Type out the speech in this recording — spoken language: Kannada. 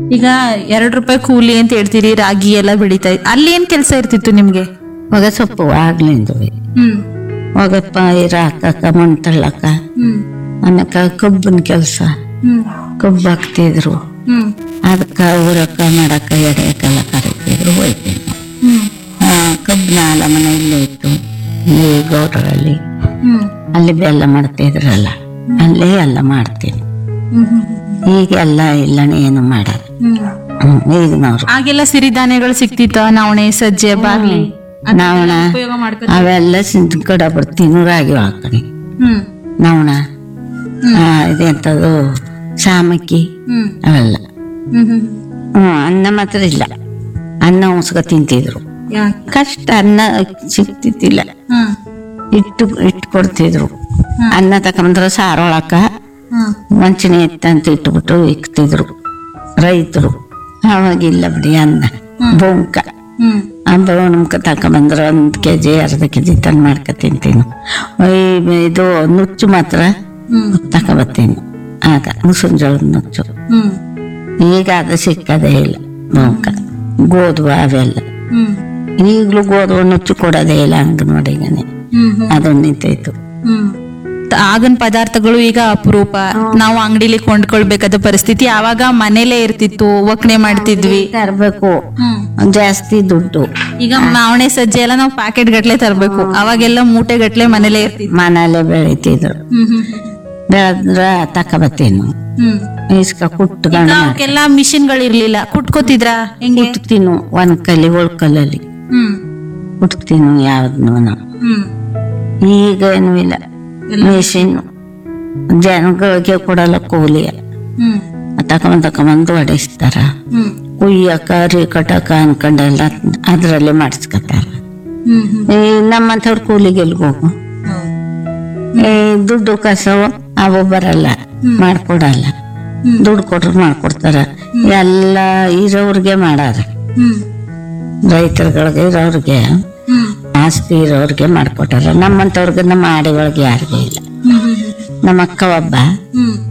ಈಗ ಎರಡ್ ರೂಪಾಯಿ ಕೂಲಿ ಅಂತ ಹೇಳ್ತೀರಿ ರಾಗಿ ಎಲ್ಲ ಬೆಳಿತಾ ಇದ್- ಅಲ್ಲಿ ಏನ್ ಕೆಲಸ ಇರ್ತಿತ್ತು ನಿಮ್ಗೆ ಹೊಗ ಸೊಪ್ಪು ಆಗ್ಲಿಂದು ಹ್ಮ್ ಹೊಗ ಪೈರ ಹಾಕಕ್ಕ ಮಣ್ ತಳ್ಳಕ ಹ್ಮ್ ಆಮ್ಯಾಕ ಕಬ್ಬಿನ ಕೆಲಸ ಹ್ಮ್ ಕಬ್ಬು ಹಾಕ್ತಿದ್ರು ಹ್ಮ್ ಅದಕ್ಕ ಊರಕ್ಕ ಮಾಡಕ್ಕ ಎಡೆಯಕ್ಕೆಲ್ಲ ಕರಿತಿದ್ರು ಹೋಯ್ತೀನಿ ಹ್ಮ್ ಆ, ಕಬ್ಬಿನ ಹಾಲ ಮನೆ ಇಲ್ಲೇ ಇತ್ತು ಇಲ್ಲಿ ಗೌಡ್ರಲ್ಲಿ ಹ್ಮ್ ಅಲ್ಲಿ ಬೆಲ್ಲ ಮಾಡ್ತಿದ್ರಲ್ಲ ಅಲ್ಲೇ ಎಲ್ಲ ಮಾಡ್ತೀನಿ ಹ್ಮ್ ಹ್ಮ್ ಈಗ ಎಲ್ಲ ಇಲ್ಲನೇ ಏನು ಮಾಡಲ್ಲ ಹ್ಮ್ ಹ್ಮ್, ಈಗಿನವ್ರು ಆಗೆಲ್ಲ ಸಿರಿಧಾನ್ಯಗಳು ಸಿಕ್ತಿತ್ತ ನವಣೆ ಸಜ್ಜೆ ಬಾರ್ಲಿ ನಾವಣ ಉಪಯೋಗ ಮಾಡ್ಕೊ ಅವೆಲ್ಲ ಸಿಂತ ಕಡ ಬರ್ತೀನಿ ರಾಗಿ ಹಾಕಣಿ ಹ್ಮ್ ನಾವಣ ಇದೆಂತದು ಸಾಮಕ್ಕಿ ಹ್ಮ್ ಅವೆಲ್ಲ ಹ್ಮ್ ಹ್ಮ್ ಹ್ಮ್ ಅನ್ನ ಮಾತ್ರ ಇಲ್ಲ ಅನ್ನ ಉಸ್ಕ ತಿಂತಿದ್ರು ಯಾಕೆ ಕಷ್ಟ ಅನ್ನ ಸಿಗ್ತಿದ್ದಿಲ್ಲ ಹ್ಮ್ ಇಟ್ಟು ಇಟ್ಟು ಕೊಡ್ತಿದ್ರು ಅನ್ನ ತಕೊಂಡ್ರೆ ಸಾರೊಳಕ ಹ್ಮ್ ಮಂಚಿನ ಎತ್ತಂತ ಇಟ್ಬಿಟ್ಟು ಇಕ್ತಿದ್ರು ರೈತರು ಅವಾಗಿಲ್ಲ ಬಿಡಿ ಅನ್ನ ಬೊಂಕ ಹ್ಮ್ ಆ ಬೋಣಮ್ಕ ತಕೊಂಬಂದ್ರೆ ಒಂದು ಕೆ ಜಿ ಅರ್ಧ ಕೆ ಜಿ ತಂದು ಮಾಡ್ಕೊ ತಿಂತೀನಿ ಈ ಇದು ನುಚ್ಚು ಮಾತ್ರ ಹ್ಮ್ ತಕೊಬತ್ತೀನಿ ಆಗ ಮುಸುನ್ ಜೋಳದ ನುಚ್ಚು ಹ್ಮ್ ಈಗ ಅದು ಸಿಕ್ಕದೇ ಇಲ್ಲ ಬೊಂಕ ಗೋಧುವ ಅವೆಲ್ಲ ಹ್ಮ್ ಈಗಲೂ ಗೋಧುವ ನುಚ್ಚು ಕೊಡೋದೇ ಇಲ್ಲ ಅಂಗನವಾಡಿಗನೆ ಹ್ಮ್ ಹ್ಮ್ ಅದೊಂದು ನಿಂತೈತು ಹ್ಮ್ ಆಗನ್ ಪದಾರ್ಥಗಳು ಈಗ ಅಪರೂಪ ನಾವು ಅಂಗಡಿಲಿ ಕೊಂಡ್ಕೊಳ್ಬೇಕಾದ ಪರಿಸ್ಥಿತಿ ಆವಾಗ ಮನೇಲೇ ಇರ್ತಿತ್ತು ಒಕ್ಕಣೆ ಮಾಡ್ತಿದ್ವಿ ತರಬೇಕು ಹ್ಮ್ ಜಾಸ್ತಿ ದುಡ್ಡು ಈಗ ಮಾವಣೆ ಸಜ್ಜೆ ಎಲ್ಲ ನಾವು ಪ್ಯಾಕೆಟ್ ಗಟ್ಲೆ ತರಬೇಕು ಅವಾಗೆಲ್ಲ ಮೂಟೆ ಗಟ್ಲೆ ಮನೇಲೇ ಇರ್ತಿತ್ತು ಮನೆಯಲ್ಲೇ ಬೆಳಿತಿದ್ರು ಹ್ಮ್ ಹ್ಮ್ ಬೆಳೆದ್ರ ತಕೊಬತ್ತೀನಿ ಹ್ಮ್ ಇಸ್ಕ ಈಗ ಕುಟ್ಕೊಂಡು ಅವಕ್ಕೆಲ್ಲ ಮಿಷಿನ್ಗಳು ಇರ್ಲಿಲ್ಲ ಕುಟ್ಕೋತಿದ್ರ ಹೆಂಗೆ ಕುಟ್ತೀನು ಒಂದ್ ಕಲ್ಲಿ ಒಳ್ಕಲ್ಲಲ್ಲಿ ಹ್ಮ್ ಕುಟ್ತೀನು ಯಾವ್ದನ್ನು ನಾವು ಹ್ಮ್ ಈಗ ಏನೂ ಇಲ್ಲ ಮಿಷಿನ್ ಜನಗಳಿಗೆ ಕೊಡಲ್ಲ ಕೂಲಿ ಹ್ಮ್ ತಕೊಂಡ್ ತಕೊಂಬಂದು ಹೊಡೆಸ್ತಾರ ಹ್ಮ್ ಕುಯ್ಯಕ ರೀ ಕಟ್ಟಕ ಅನ್ಕೊಂಡೆಲ್ಲ ಅದ್ರಲ್ಲೇ ಮಾಡಿಸ್ಕೊತಾರ ಹ್ಮ್ ಹ್ಮ್ ಈ ನಮ್ಮಂಥವ್ರ ಕೂಲಿಗೆ ಎಲ್ಗ್ ಹೋಗು ಈ ದುಡ್ಡು ಕಸವು ಅವು ಬರಲ್ಲ ಮಾಡ್ಕೊಡಲ್ಲ ಹ್ಮ್. ದುಡ್ಡು ಕೊಟ್ರು ಮಾಡ್ಕೊಡ್ತಾರ ಎಲ್ಲ ಇರೋರ್ಗೆ ಮಾಡಾರ ಹ್ಮ್ ರೈತರುಗಳಿಗೆ ಇರೋರ್ಗೆ ಹ್ಮ್ ಆಸ್ತಿ ಇರೋರ್ಗೆ ಮಾಡ್ಕೊಟ್ಟಾರ ನಮ್ಮಂಥವ್ರಿಗೆ ನಮ್ಮ ಆಡಿಗಳಿಗೆ ಯಾರಿಗೂ ಇಲ್ಲ ಹ್ಮ್ ಹ್ಮ್ ನಮ್ಮ ಅಕ್ಕ ಒಬ್ಬ ಹ್ಮ್